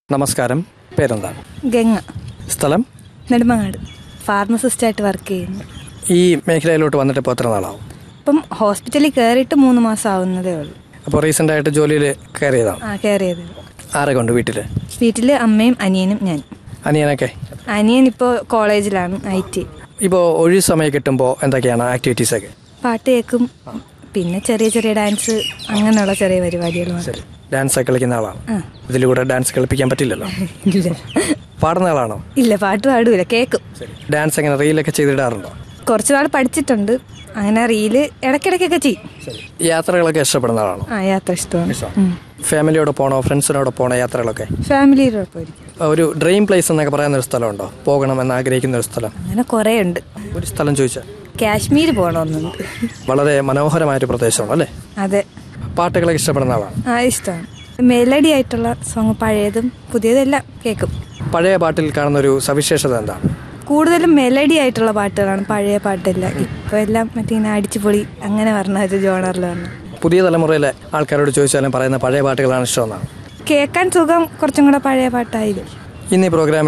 നമസ്കാരം പേരെന്താണ് ഗംഗ സ്ഥലം നെടുമങ്ങാട് ഫാർമസിസ്റ്റായിട്ട് വർക്ക് ചെയ്യുന്നു ഈ മേഖലയിലോട്ട് വന്നിട്ട് ഇപ്പോൾ എത്ര നാളാവും ഇപ്പം ഹോസ്പിറ്റലിൽ കയറിയിട്ട് മൂന്ന് മാസം ആവുന്നതേ ഉള്ളൂ അപ്പോൾ റീസെൻ്റ് ആയിട്ട് ജോലിയിൽ കയറിയതാണ് ആ കയറിയത് ആരെ കൊണ്ട് വീട്ടിൽ വീട്ടിൽ അമ്മയും അനിയനും ഞാൻ അനിയനൊക്കെ അനിയൻ ഇപ്പോൾ കോളേജിലാണ് ഐ ടി ഇപ്പോൾ ഒഴിവ് സമയം കിട്ടുമ്പോൾ എന്തൊക്കെയാണ് ആക്ടിവിറ്റീസൊക്കെ പാട്ട് കേൾക്കും പിന്നെ ചെറിയ ചെറിയ ഡാൻസ് അങ്ങനെയുള്ള ചെറിയ പരിപാടികളുമാണ് ശരി ഡാൻസ് ഒക്കെ കളിക്കുന്ന ആളാണ് ആ. ഇതിലൂടെ ഡാൻസ് കളിപ്പിക്കാൻ പറ്റില്ലല്ലോ ഇല്ല പാടുന്ന ആളാണോ ഇല്ല പാട്ട് പാടൂല കേൾക്കും ഡാൻസ് എങ്ങനെ റീലൊക്കെ ചെയ്തിടാറുണ്ടോ കുറച്ച് നാൾ പഠിച്ചിട്ടുണ്ട് അങ്ങനെ റീല് ഇടയ്ക്കിടയ്ക്കൊക്കെ ചെയ്യും യാത്രകളൊക്കെ ഇഷ്ടപ്പെടുന്ന ആളാണോ ആ യാത്ര ഇഷ്ടമാണ് ഉം. ഫാമിലിയോട് പോകണോ ഫ്രണ്ട്സിനോട് പോകണോ യാത്രകളൊക്കെ ഫാമിലിയോടൊപ്പം ഇരിക്കും ഒരു ഡ്രീം പ്ലേസ് എന്നൊക്കെ പറയുന്ന ഒരു സ്ഥലമുണ്ടോ പോകണമെന്ന് ആഗ്രഹിക്കുന്ന ഒരു സ്ഥലം അങ്ങനെ കുറേ ഉണ്ട് ഒരു സ്ഥലം ചോദിച്ചാൽ കാശ്മീർ പോകണമെന്നുണ്ട് വളരെ മനോഹരമായൊരു പ്രദേശമാണ് അല്ലേ അതെ പാട്ടുകളൊക്കെ ഇഷ്ടപ്പെടുന്ന ആളാണ് ആ ഇഷ്ടമാണ് മെലഡി ആയിട്ടുള്ള സോങ് പഴയതും പുതിയതെല്ലാം കേൾക്കും പഴയ പാട്ടിൽ കാണുന്ന ഒരു സവിശേഷത എന്താണ് കൂടുതലും മെലഡി ആയിട്ടുള്ള പാട്ടുകളാണ് പഴയ പാട്ടെല്ലാം ഇപ്പോൾ എല്ലാം മറ്റേ ഇങ്ങനെ അടിച്ചുപൊളി അങ്ങനെ പറഞ്ഞ ഒരു ജോണറിലാണ് പുതിയ തലമുറയിലെ ആൾക്കാരോട് ചോദിച്ചാലും പറയുന്ന പഴയ പാട്ടുകളാണ് ഇഷ്ടമെന്നാണ് കേൾക്കാൻ സുഖം കുറച്ചും കൂടെ പഴയ പാട്ടായിരിക്കും ഇന്ന് ഈ പ്രോഗ്രാമിൽ